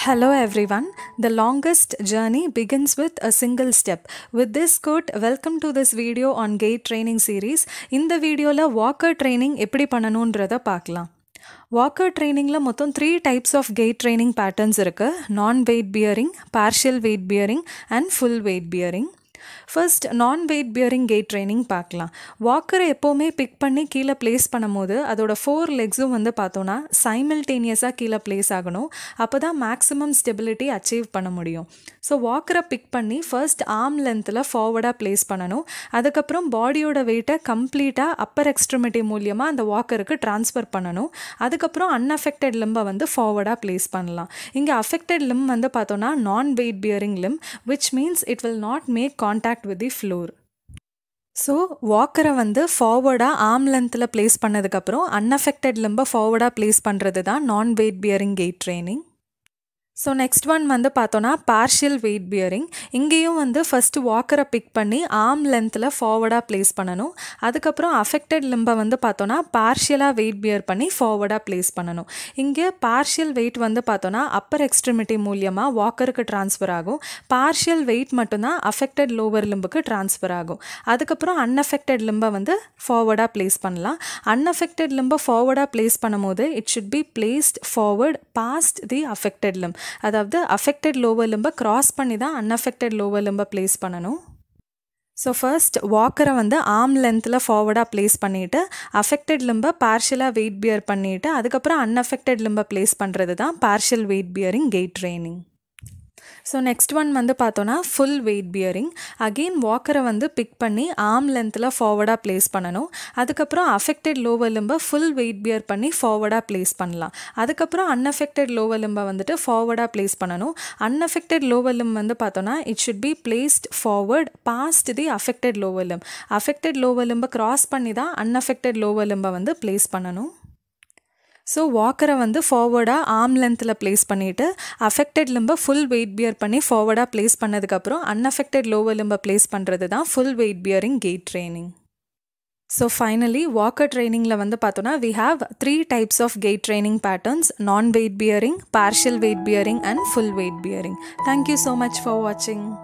Hello everyone. The longest journey begins with a single step. With this quote, welcome to this video on gait training series. இந்த வீடியோவில் Walker training எப்படி பண்ணணுன்றத பார்க்கலாம் walker ட்ரைனிங்கில் மொத்தம் three types of gait training patterns இருக்குது non weight bearing partial weight bearing and full weight bearing first non weight bearing gait training பார்க்கலாம் வாக்கரை எப்போவுமே பிக் பண்ணி கீழே ப்ளேஸ் பண்ணும்போது அதோட ஃபோர் லெக்ஸும் வந்து பார்த்தோன்னா சைமல்டேனியஸாக கீழே ப்ளேஸ் ஆகணும் அப்போ தான் மேக்ஸிமம் ஸ்டெபிலிட்டி அச்சீவ் பண்ண முடியும் ஸோ வாக்கரை பிக் பண்ணி ஃபர்ஸ்ட் ஆர்ம் லென்த்தில் ஃபார்வர்டாக ப்ளேஸ் பண்ணணும் அதுக்கப்புறம் பாடியோட வெயிட்டை கம்ப்ளீட்டாக அப்பர் எக்ஸ்ட்ரிமிட்டி மூலியமாக அந்த வாக்கருக்கு ட்ரான்ஸ்ஃபர் பண்ணணும் அதுக்கப்புறம் அன்அஃபெக்டட் லிம்பை வந்து ஃபார்வர்டாக ப்ளேஸ் பண்ணலாம் இங்கே அஃபெக்டட் லிம் வந்து பார்த்தோன்னா non weight bearing limb which means it will not make contact with the floor so வாக்கரை வந்து ஃபார்வர்டாக ஆர்ம் லென்த்தில் ப்ளேஸ் பண்ணதுக்கப்புறம் அன்அஃபெக்டட் லிம்பை ஃபார்வர்டாக ப்ளேஸ் பண்ணுறது தான் non weight bearing gait training so next one வந்து பார்த்தோன்னா பார்ஷியல் வெயிட் பியரிங் இங்கேயும் வந்து ஃபஸ்ட்டு வாக்கரை பிக் பண்ணி ஆர்ம் லென்த்தில் ஃபார்வர்டாக ப்ளேஸ் பண்ணணும் அதுக்கப்புறம் அஃபெக்டட் லிம்பை வந்து பார்த்தோன்னா பார்ஷியலாக வெயிட் பியர் பண்ணி ஃபார்வர்டாக ப்ளேஸ் பண்ணணும் இங்கே பார்ஷியல் வெயிட் வந்து பார்த்தோன்னா அப்பர் எக்ஸ்ட்ரிமிட்டி மூலியமாக வாக்கருக்கு ட்ரான்ஸ்ஃபர் ஆகும் பார்ஷியல் வெயிட் மட்டும்தான் அஃபெக்டட் லோவர் லிம்புக்கு ட்ரான்ஸ்ஃபர் ஆகும் அதுக்கப்புறம் அன்அஃபெக்டட் லிம்பை வந்து ஃபார்வர்டாக ப்ளேஸ் பண்ணலாம் அன்அஃபெக்டட் லிம்பை ஃபார்வர்டாக ப்ளேஸ் பண்ணும்போது it should be placed forward past the affected limb அதாவது அஃபெக்டட் லோவர் லிம்பை கிராஸ் பண்ணி தான் அன்அஃபெக்டட் லோவர் லிம்பை ப்ளேஸ் பண்ணணும் ஸோ ஃபர்ஸ்ட் வாக்கரை வந்து ஆர்ம் லென்த்தில் ஃபார்வர்டாக ப்ளேஸ் பண்ணிவிட்டு அஃபெக்டட் லிம்பை பார்ஷியலாக வெயிட் பியர் பண்ணிவிட்டு அதுக்கப்புறம் அன்அஃபெக்டட் லிம்பை ப்ளேஸ் பண்ணுறது தான் partial weight bearing gait training so next one வந்து பார்த்தோன்னா ஃபுல் வெயிட் பியரிங் அகெயின் வாக்கரை வந்து பிக் பண்ணி ஆர்ம் லென்த்தில் ஃபார்வர்டாக ப்ளேஸ் பண்ணணும் அதுக்கப்புறம் அஃபெக்டட் லோவர் லிம்பை ஃபுல் வெயிட் பியர் பண்ணி ஃபார்வர்டாக ப்ளேஸ் பண்ணலாம் அதுக்கப்புறம் அன்அஃபெக்டட் லோவர் லிம்பை வந்துட்டு ஃபார்வர்டாக ப்ளேஸ் பண்ணணும் அன்அஃபெக்டட் லோவர் லிம் வந்து பார்த்தோன்னா it should be placed forward past the affected lower limb affected lower லிம்பை கிராஸ் பண்ணி தான் அன்அஃபெக்டட் லோவர் லிம்பை வந்து ப்ளேஸ் பண்ணணும் ஸோ வாக்கரை வந்து ஃபார்வர்டாக ஆர்ம் லென்த்தில் ப்ளேஸ் பண்ணிவிட்டு அஃபெக்டட் லிம்பை ஃபுல் வெயிட் பியர் பண்ணி ஃபார்வர்டாக ப்ளேஸ் பண்ணதுக்கப்புறம் அன்அஃபெக்டட் லோவர் லிம்பை ப்ளேஸ் பண்ணுறது தான் full weight bearing gait training so finally walker ட்ரைனிங்கில் வந்து பார்த்தோன்னா we have three types of gait training patterns non weight bearing partial weight bearing and full weight bearing thank you so much for வாட்சிங்